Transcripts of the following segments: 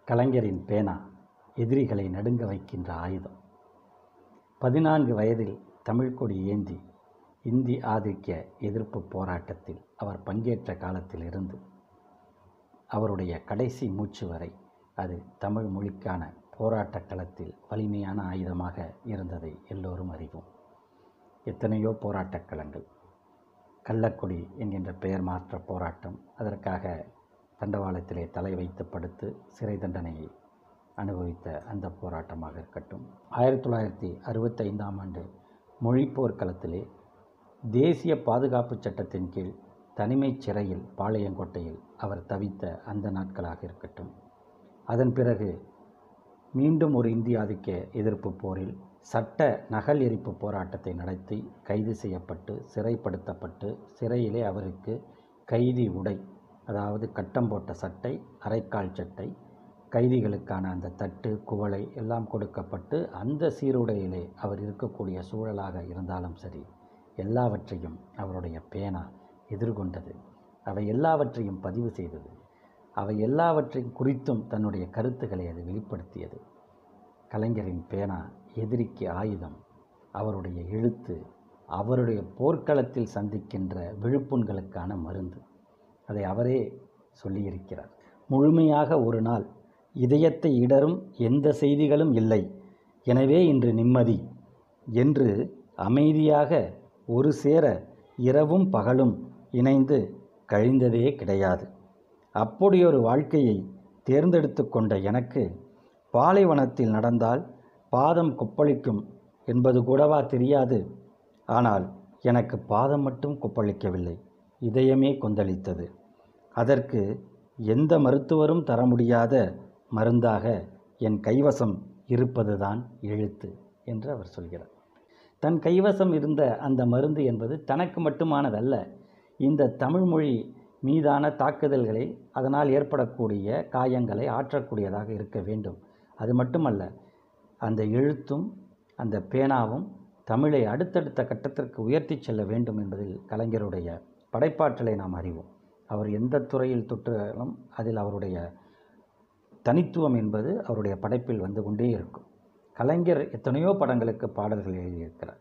கலைஞரின் பேனா எதிரிகளை நடுங்க வைக்கின்ற ஆயுதம் பதினான்கு வயதில் தமிழ்க்கொடி ஏந்தி இந்தி ஆதிக்க எதிர்ப்பு போராட்டத்தில் அவர் பங்கேற்ற காலத்திலிருந்து அவருடைய கடைசி மூச்சு வரை அது தமிழ் மொழிக்கான போராட்டக் களத்தில் வலிமையான ஆயுதமாக இருந்ததை எல்லோரும் அறிவோம் எத்தனையோ போராட்டக் களங்கள் கள்ளக்குடி என்கின்ற பெயர் மாற்ற போராட்டம் அதற்காக தண்டவாளத்திலே தலை வைத்து படுத்து சிறை தண்டனையை அனுபவித்த அந்த போராட்டமாக இருக்கட்டும் ஆயிரத்தி தொள்ளாயிரத்தி அறுபத்தைந்தாம் ஆண்டு மொழி போர்க்களத்திலே தேசிய பாதுகாப்பு சட்டத்தின் கீழ் தனிமைச் சிறையில் பாளையங்கோட்டையில் அவர் தவித்த அந்த நாட்களாக இருக்கட்டும் அதன் பிறகு மீண்டும் ஒரு இந்திய ஆதிக்க எதிர்ப்பு போரில் சட்ட நகல் எரிப்பு போராட்டத்தை நடத்தி கைது செய்யப்பட்டு சிறைப்படுத்தப்பட்டு சிறையிலே அவருக்கு கைதி உடை அதாவது கட்டம் போட்ட சட்டை அரைக்கால் சட்டை கைதிகளுக்கான அந்த தட்டு குவளை எல்லாம் கொடுக்கப்பட்டு அந்த சீருடையிலே அவர் இருக்கக்கூடிய சூழலாக இருந்தாலும் சரி எல்லாவற்றையும் அவருடைய பேனா எதிர்கொண்டது அவை எல்லாவற்றையும் பதிவு செய்தது அவை எல்லாவற்றையும் குறித்தும் தன்னுடைய கருத்துக்களை அது வெளிப்படுத்தியது கலைஞரின் பேனா எதிரிக்கு ஆயுதம் அவருடைய எழுத்து அவருடைய போர்க்களத்தில் சந்திக்கின்ற விழுப்புண்களுக்கான மருந்து அதை அவரே சொல்லியிருக்கிறார் முழுமையாக ஒரு நாள் இதயத்தை இடரும் எந்த செய்திகளும் இல்லை எனவே இன்று நிம்மதி என்று அமைதியாக ஒரு சேர இரவும் பகலும் இணைந்து கழிந்ததே கிடையாது அப்படியொரு வாழ்க்கையை தேர்ந்தெடுத்து கொண்ட எனக்கு பாலைவனத்தில் நடந்தால் பாதம் கொப்பளிக்கும் என்பது கூடவா தெரியாது ஆனால் எனக்கு பாதம் மட்டும் கொப்பளிக்கவில்லை இதயமே கொந்தளித்தது அதற்கு எந்த மருத்துவரும் தர முடியாத மருந்தாக என் கைவசம் இருப்பதுதான் எழுத்து என்று அவர் சொல்கிறார் தன் கைவசம் இருந்த அந்த மருந்து என்பது தனக்கு மட்டுமானதல்ல இந்த தமிழ்மொழி மீதான தாக்குதல்களை அதனால் ஏற்படக்கூடிய காயங்களை ஆற்றக்கூடியதாக இருக்க வேண்டும் அது மட்டுமல்ல அந்த எழுத்தும் அந்த பேனாவும் தமிழை அடுத்தடுத்த கட்டத்திற்கு உயர்த்தி செல்ல வேண்டும் என்பதில் கலைஞருடைய படைப்பாற்றலை நாம் அறிவோம் அவர் எந்த துறையில் தொட்டாலும் அதில் அவருடைய தனித்துவம் என்பது அவருடைய படைப்பில் வந்து கொண்டே இருக்கும் கலைஞர் எத்தனையோ படங்களுக்கு பாடல்கள் எழுதியிருக்கிறார்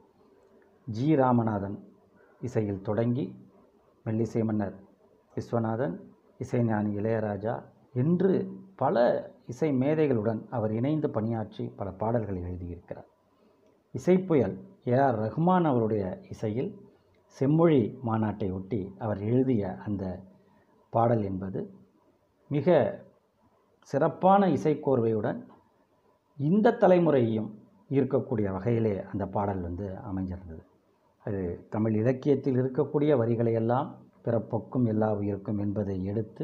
ஜி ராமநாதன் இசையில் தொடங்கி மெல்லிசை மன்னர் விஸ்வநாதன் இசைஞானி இளையராஜா என்று பல இசை மேதைகளுடன் அவர் இணைந்து பணியாற்றி பல பாடல்களை எழுதியிருக்கிறார் இசைப்புயல் ஏ ஆர் ரஹ்மான் அவருடைய இசையில் செம்மொழி மாநாட்டை ஒட்டி அவர் எழுதிய அந்த பாடல் என்பது மிக சிறப்பான இசைக்கோர்வையுடன் இந்த தலைமுறையையும் ஈர்க்கக்கூடிய வகையிலே அந்த பாடல் வந்து அமைஞ்சிருந்தது அது தமிழ் இலக்கியத்தில் இருக்கக்கூடிய வரிகளையெல்லாம் பிறப்பொக்கும் எல்லா உயிருக்கும் என்பதை எடுத்து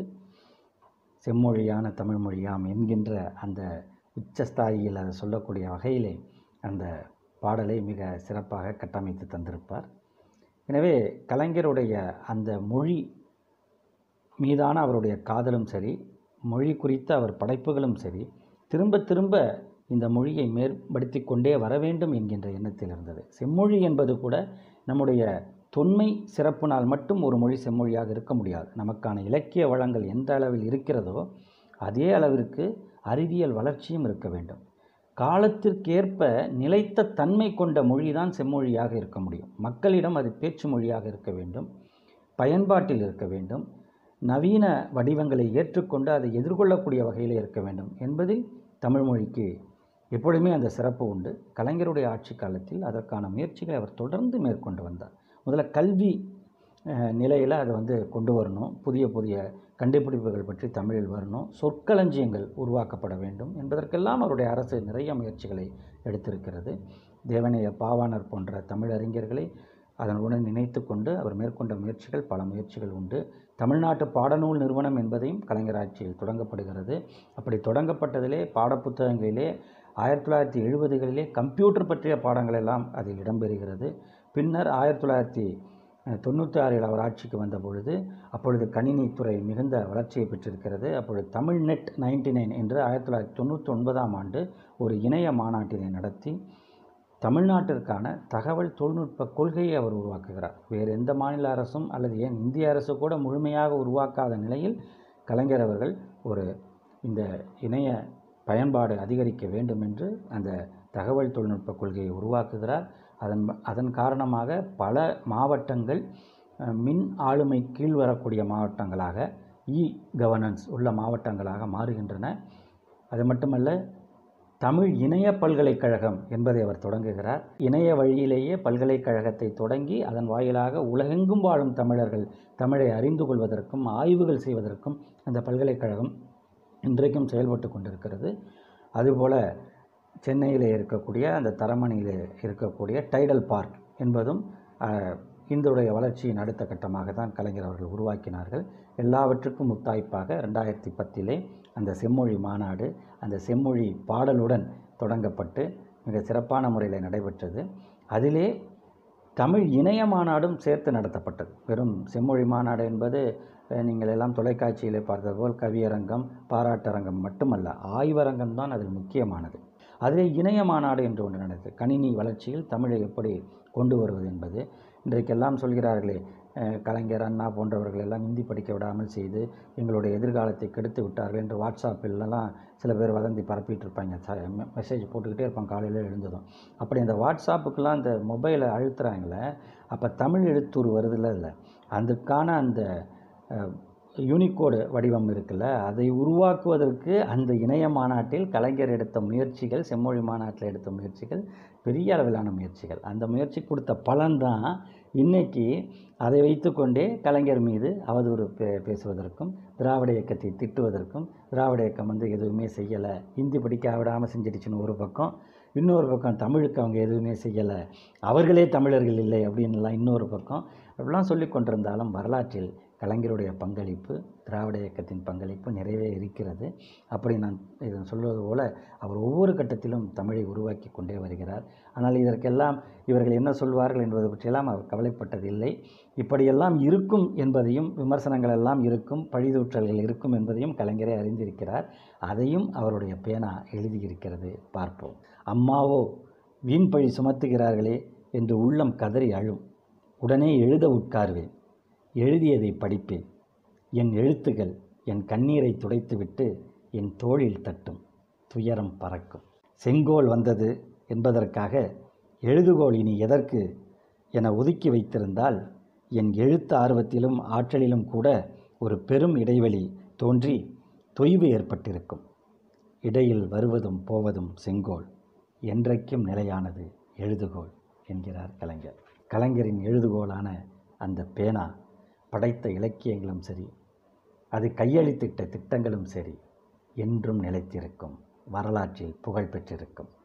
செம்மொழியான தமிழ்மொழியாம் என்கின்ற அந்த உச்சஸ்தாயியில் அதை சொல்லக்கூடிய வகையிலே அந்த பாடலை மிக சிறப்பாக கட்டமைத்து தந்திருப்பார் எனவே கலைஞருடைய அந்த மொழி மீதான அவருடைய காதலும் சரி மொழி குறித்த அவர் படைப்புகளும் சரி திரும்ப திரும்ப இந்த மொழியை மேற்படுத்தி கொண்டே வர வேண்டும் என்கின்ற எண்ணத்தில் இருந்தது செம்மொழி என்பது கூட நம்முடைய தொன்மை சிறப்பினால் மட்டும் ஒரு மொழி செம்மொழியாக இருக்க முடியாது நமக்கான இலக்கிய வளங்கள் எந்த அளவில் இருக்கிறதோ அதே அளவிற்கு அறிவியல் வளர்ச்சியும் இருக்க வேண்டும் காலத்திற்கேற்ப நிலைத்த தன்மை கொண்ட மொழிதான் செம்மொழியாக இருக்க முடியும் மக்களிடம் அது பேச்சு மொழியாக இருக்க வேண்டும் பயன்பாட்டில் இருக்க வேண்டும் நவீன வடிவங்களை ஏற்றுக்கொண்டு அதை எதிர்கொள்ளக்கூடிய வகையில் இருக்க வேண்டும் என்பதில் தமிழ் மொழிக்கு எப்பொழுதுமே அந்த சிறப்பு உண்டு கலைஞருடைய ஆட்சி காலத்தில் அதற்கான முயற்சிகளை அவர் தொடர்ந்து மேற்கொண்டு வந்தார் முதல்ல கல்வி நிலையில் அதை வந்து கொண்டு வரணும் புதிய புதிய கண்டுபிடிப்புகள் பற்றி தமிழில் வரணும் சொற்களஞ்சியங்கள் உருவாக்கப்பட வேண்டும் என்பதற்கெல்லாம் அவருடைய அரசு நிறைய முயற்சிகளை எடுத்திருக்கிறது தேவனைய பாவாணர் போன்ற தமிழறிஞர்களை அதனுடன் இணைத்து கொண்டு அவர் மேற்கொண்ட முயற்சிகள் பல முயற்சிகள் உண்டு தமிழ்நாட்டு பாடநூல் நிறுவனம் என்பதையும் கலைஞர் ஆட்சியில் தொடங்கப்படுகிறது அப்படி தொடங்கப்பட்டதிலே பாடப்புத்தகங்களிலே ஆயிரத்தி தொள்ளாயிரத்தி எழுபதுகளிலே கம்ப்யூட்டர் பற்றிய பாடங்கள் எல்லாம் அதில் இடம்பெறுகிறது பின்னர் ஆயிரத்தி தொள்ளாயிரத்தி தொண்ணூற்றி ஆறில் அவர் ஆட்சிக்கு வந்த பொழுது அப்பொழுது கணினித்துறை மிகுந்த வளர்ச்சியை பெற்றிருக்கிறது அப்பொழுது தமிழ் நெட் நைன்டி நைன் என்று ஆயிரத்தி தொள்ளாயிரத்தி தொண்ணூற்றி ஒன்பதாம் ஆண்டு ஒரு இணைய மாநாட்டினை நடத்தி தமிழ்நாட்டிற்கான தகவல் தொழில்நுட்ப கொள்கையை அவர் உருவாக்குகிறார் வேறு எந்த மாநில அரசும் அல்லது ஏன் இந்திய அரசு கூட முழுமையாக உருவாக்காத நிலையில் கலைஞர் அவர்கள் ஒரு இந்த இணைய பயன்பாடு அதிகரிக்க வேண்டும் என்று அந்த தகவல் தொழில்நுட்ப கொள்கையை உருவாக்குகிறார் அதன் அதன் காரணமாக பல மாவட்டங்கள் அஹ், மின் ஆளுமை கீழ் வரக்கூடிய மாவட்டங்களாக இ கவர்னன்ஸ் உள்ள மாவட்டங்களாக மாறுகின்றன அது மட்டுமல்ல தமிழ் இணைய பல்கலைக்கழகம் என்பதை அவர் தொடங்குகிறார் இணைய வழியிலேயே பல்கலைக்கழகத்தை தொடங்கி அதன் வாயிலாக உலகெங்கும் வாழும் தமிழர்கள் தமிழை அறிந்து கொள்வதற்கும் ஆய்வுகள் செய்வதற்கும் அந்த பல்கலைக்கழகம் இன்றைக்கும் செயல்பட்டு கொண்டிருக்கிறது அதுபோல சென்னையில் இருக்கக்கூடிய அந்த தரமணியில் இருக்கக்கூடிய டைடல் பார்க் என்பதும் அஹ், இந்துடைய வளர்ச்சியின் அடுத்த கட்டமாக தான் கலைஞர் அவர்கள் உருவாக்கினார்கள் எல்லாவற்றுக்கும் முத்தாய்ப்பாக ரெண்டாயிரத்தி பத்திலே அந்த செம்மொழி மாநாடு அந்த செம்மொழி பாடலுடன் தொடங்கப்பட்டு மிக சிறப்பான முறையில் நடைபெற்றது அதிலே தமிழ் இணைய மாநாடும் சேர்த்து நடத்தப்பட்டது வெறும் செம்மொழி மாநாடு என்பது அஹ், நீங்கள் எல்லாம் தொலைக்காட்சியிலே பார்த்தது போல் கவியரங்கம் பாராட்டரங்கம் மட்டுமல்ல ஆய்வரங்கம் தான் அதில் முக்கியமானது அதிலே இணைய மாநாடு என்று ஒன்று நடந்தது கணினி வளர்ச்சியில் தமிழை எப்படி கொண்டு வருவது என்பது இன்றைக்கெல்லாம் சொல்கிறார்களே அஹ், கலைஞர் அண்ணா போன்றவர்கள் எல்லாம் ஹிந்தி படிக்க விடாமல் செய்து எங்களுடைய எதிர்காலத்தை கெடுத்து விட்டார்கள் என்று வாட்ஸ்அப்பிலலாம் சில பேர் வதந்தி பரப்பிட்டு இருப்பாங்க ச- மெ- மெசேஜ் போட்டுக்கிட்டே இருப்பாங்க காலையில் எழுந்ததும் அப்படி அந்த வாட்ஸ்அப்புக்கெல்லாம் அந்த மொபைலை அழுத்துறாங்களே அப்போ தமிழ் எழுத்தூர் வருதுல்ல இல்லை அதுக்கான அந்த அஹ், யூனிகோடு வடிவம் இருக்குல்ல அதை உருவாக்குவதற்கு அந்த இணைய மாநாட்டில் கலைஞர் எடுத்த முயற்சிகள் செம்மொழி மாநாட்டில் எடுத்த முயற்சிகள் பெரிய அளவிலான முயற்சிகள் அந்த முயற்சி கொடுத்த பலன்தான் இன்னைக்கு அதை வைத்துக்கொண்டே கலைஞர் மீது அவதூறு பே பேசுவதற்கும் திராவிட இயக்கத்தை திட்டுவதற்கும் திராவிட இயக்கம் வந்து எதுவுமே செய்யலை ஹிந்தி படிக்க விடாமல் செஞ்சிடுச்சுன்னு ஒரு பக்கம் இன்னொரு பக்கம் தமிழுக்கு அவங்க எதுவுமே செய்யலை அவர்களே தமிழர்கள் இல்லை அப்படின்லாம் இன்னொரு பக்கம் அப்படிலாம் சொல்லி கொண்டிருந்தாலும் வரலாற்றில் கலைஞருடைய பங்களிப்பு திராவிட இயக்கத்தின் பங்களிப்பு நிறையவே இருக்கிறது அப்படி நான் இதை சொல்வது போல அவர் ஒவ்வொரு கட்டத்திலும் தமிழை உருவாக்கி கொண்டே வருகிறார் ஆனால் இதற்கெல்லாம் இவர்கள் என்ன சொல்வார்கள் என்பது பற்றியெல்லாம் அவர் கவலைப்பட்டதில்லை இப்படியெல்லாம் இருக்கும் என்பதையும் விமர்சனங்கள் எல்லாம் இருக்கும் பழிதூற்றல்கள் இருக்கும் என்பதையும் கலைஞரே அறிந்திருக்கிறார் அதையும் அவருடைய பேனா எழுதியிருக்கிறது பார்ப்போம் அம்மாவோ வீண் பழி சுமத்துகிறார்களே என்று உள்ளம் கதறி அழும் உடனே எழுத உட்காருவேன் எழுதியதை படிப்பேன் என் எழுத்துகள் என் கண்ணீரை துடைத்துவிட்டு என் தோளில் தட்டும் துயரம் பறக்கும் செங்கோல் வந்தது என்பதற்காக எழுதுகோல் இனி எதற்கு என ஒதுக்கி வைத்திருந்தால் என் எழுத்து ஆர்வத்திலும் ஆற்றலிலும் கூட ஒரு பெரும் இடைவெளி தோன்றி தொய்வு ஏற்பட்டிருக்கும் இடையில் வருவதும் போவதும் செங்கோல் என்றைக்கும் நிலையானது எழுதுகோல் என்கிறார் கலைஞர் கலைஞரின் எழுதுகோலான அந்த பேனா படைத்த இலக்கியங்களும் சரி அது கையெழுத்திட்ட திட்டங்களும் சரி என்றும் நிலைத்திருக்கும் வரலாற்றில் புகழ் பெற்றிருக்கும்